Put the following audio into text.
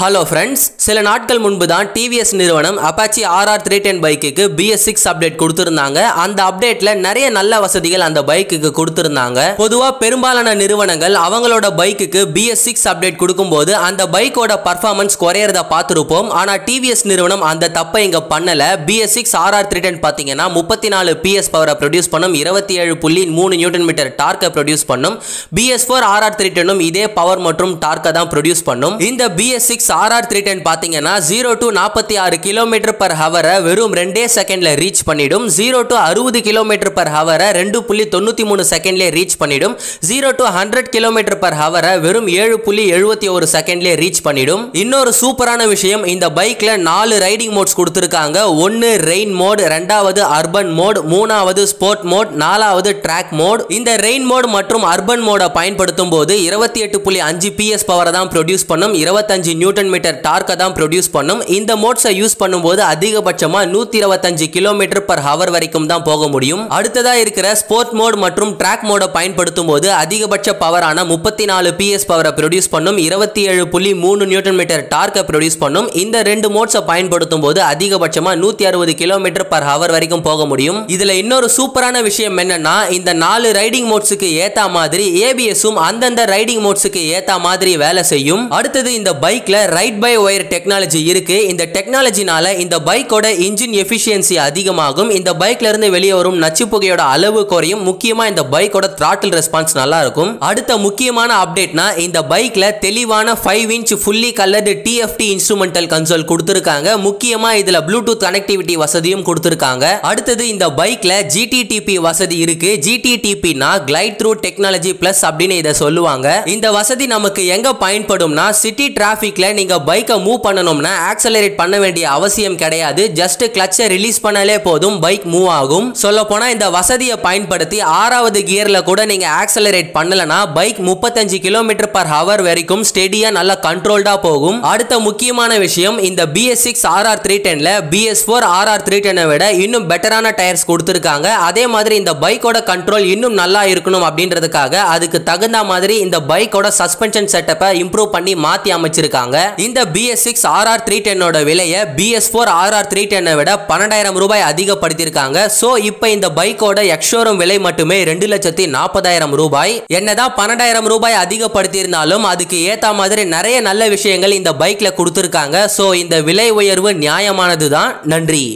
hello friends சில நாட்கள் முன்பு தான் டிவிஎஸ் நிறுவனம் அப்பாச்சி ஆர்ஆர் த்ரீ டென் பைக்குக்கு பிஎஸ் சிக்ஸ் அப்டேட் கொடுத்துருந்தாங்க அந்த அப்டேட்ல நிறைய நல்ல வசதிகள் அந்த பைக்குக்கு கொடுத்துருந்தாங்க பொதுவாக பெரும்பாலான நிறுவனங்கள் அவங்களோட பைக்குக்கு பிஎஸ் சிக்ஸ் அப்டேட் கொடுக்கும்போது அந்த பைக்கோட பர்ஃபார்மன்ஸ் குறையறத பார்த்துருப்போம் ஆனால் டிவிஎஸ் நிறுவனம் அந்த தப்பை இங்கே பண்ணல BS six RR three ten பார்த்தீங்கன்னா முப்பத்தி நாலு பிஎஸ் பவரை ப்ரொடியூஸ் பண்ணும் இருபத்தி ஏழு புள்ளி மூணு நியூட்டன் மீட்டர் டார்க்கை ப்ரொடியூஸ் பண்ணும் பிஎஸ் ஃபோர் ஆர்ஆர் த்ரீ டென்னும் இதே பவர் மற்றும் டார்க்கை தான் ப்ரொடியூஸ் பண்ணும் இந்த BS six RR three ten பார்த்தீங்கன்னா ஜீரோ டு நாற்பத்தி ஆறு கிலோமீட்டர் பர் ஹவரை வெறும் ரெண்டே செகண்ட்ல ரீச் பண்ணிடும் ஜீரோ டு அறுபது கிலோமீட்டர் பர் ஹவரை ரெண்டு புள்ளி தொண்ணூற்றி மூணு செகண்ட்லேயே ரீச் பண்ணிடும் zero to hundred kilometre per ஹவரை வெறும் ஏழு புள்ளி எழுபத்தி ஒரு செகண்ட்லேயே ரீச் பண்ணிடும் இன்னொரு சூப்பரான விஷயம் இந்த பைக்ல நாலு ரைடிங் மோட்ஸ் கொடுத்துருக்காங்க ஒன்று ரெயின் மோட் ரெண்டாவது அர்பன் மோட் மூணாவது ஸ்போர்ட் மோட் நாலாவது ட்ராக் மோட் இந்த ரெயின் மோட் மற்றும் அர்பன் மோட பயன்படுத்தும் போது இருபத்தி எட்டு புள்ளி அஞ்சு பிஎஸ் பவரை தான் ப்ரொடியூஸ் பண்ணும் இருபத்தஞ்சு நியூட்டன் மீட்டர் டார்க்கை தான் ப்ரொடியூஸ் பண்ணும் இந்த மோட்ஸை யூஸ் பண்ணும்போது அதிகபட்சமாக நூற்றி இருபத்தஞ்சு கிலோமீட்டர் பர் ஹவர் வரைக்கும் தான் போக முடியும் அடுத்ததா இருக்கிற ஸ்போர்ட் மோட் மற்றும் ட்ராக் மோட பயன்படுத்தும் போது அதிகபட்ச பவரான முப்பத்தி நாலு பிஎஸ் பவரை ப்ரொடியூஸ் பண்ணும் இருபத்தி ஏழு புள்ளி மூணு நியூட்டன் மீட்டர் டார்க்கை ப்ரொடியூஸ் பண்ணும் இந்த ரெண்டு மோட்ஸை பயன்படுத்தும் போது அதிகபட்சமாக நூற்றி அறுபது கிலோமீட்டர் பர் ஹவர் வரைக்கும் போக முடியும் இதுல இன்னொரு சூப்பரான விஷயம் என்னன்னா இந்த நாலு ரைடிங் மோட்ஸுக்கு ஏத்தா மாதிரி ஏபிஎஸும் அந்தந்த ரைடிங் மோட்ஸுக்கு ஏத்தா மாதிரி வேலை செய்யும் அடுத்தது இந்த பைக்ல ரைட் பை ஒயர் டெக்னாலஜி இருக்கு இந்த டெக்னாலஜினால இந்த பைக்கோட இன்ஜின் எஃபிஷியன்சி அதிகமாகும் இந்த பைக்ல இருந்து வெளியே வரும் நச்சு புகையோட அளவு குறையும் முக்கியமா இந்த பைக்கோட throttle ரெஸ்பான்ஸ் நல்லா இருக்கும் அடுத்த முக்கியமான அப்டேட்னா இந்த பைக்ல தெளிவான five inch fully coloured TFT instrumental console கொடுத்துருக்காங்க முக்கியமா இதுல ப்ளூடூத் கனெக்டிவிட்டி வசதியும் கொடுத்துருக்காங்க அடுத்தது இந்த பைக்ல ஜிடிடிபி வசதி இருக்கு ஜிடிடிபினா கிளைட் த்ரூ டெக்னாலஜி பிளஸ் அப்படின்னு இதை சொல்லுவாங்க இந்த வசதி நமக்கு எங்க பயன்படும்னா சிட்டி டிராஃபிக்ல நீங்க பைக்கை மூவ் பண்ணணும்னா ஆக்சலரேட் பண்ண வேண்டிய அவசியம் கிடையாது ஜஸ்ட் கிளச்சை ரிலீஸ் பண்ணாலே போதும் பைக் மூவ் ஆகும் சொல்ல போனா இந்த வசதியை பயன்படுத்தி ஆறாவது கியர்ல கூட நீங்க ஆக்சலரேட் பண்ணலனா பைக் முப்பத்தஞ்சு கிலோமீட்டர் பர் ஹவர் வரைக்கும் ஸ்டெடியா நல்லா கண்ட்ரோல்டா போகும் அடுத்த முக்கியமான விஷயம் இந்த பிஎஸ் சிக்ஸ் ஆர்ஆர் த்ரீ டென்ல பிஎஸ் ஃபோர் ஆர்ஆர் த்ரீ டென்னை விட இன்னும் பெட்டரான டயர்ஸ் கொடுத்துருக்காங்க அதே மாதிரி இந்த பைக்கோட கண்ட்ரோல் இன்னும் நல்லா இருக்கணும் அப்படின்றதுக்காக அதுக்கு தகுந்த மாதிரி இந்த பைக்கோட சஸ்பென்ஷன் செட்டப்பை இம்ப்ரூவ் பண்ணி மாத்தி அமைச்சிருக்காங்க இந்த பிஎஸ் சிக்ஸ் ஆர்ஆர் த்ரீ டென்னோட விலையை பிஎஸ் ஃபோர் ஆர்ஆர் த்ரீ டென்னை விட பன்னெண்டாயிரம் ரூபாய் அதிகப்படுத்தியிருக்காங்க ஸோ இப்போ இந்த பைக்கோட எக்ஷோரூம் விலை மட்டுமே ரெண்டு லட்சத்தி நாற்பதாயிரம் ரூபாய் என்னதான் பன்னெண்டாயிரம் ரூபாய் அதிகப்படுத்தியிருந்தாலும் அதுக்கு ஏத்த மாதிரி நிறைய நல்ல விஷயங்கள் இந்த பைக்ல கொடுத்துருக்காங்க ஸோ இந்த விலை உயர்வு நியாயமானது தான் நன்றி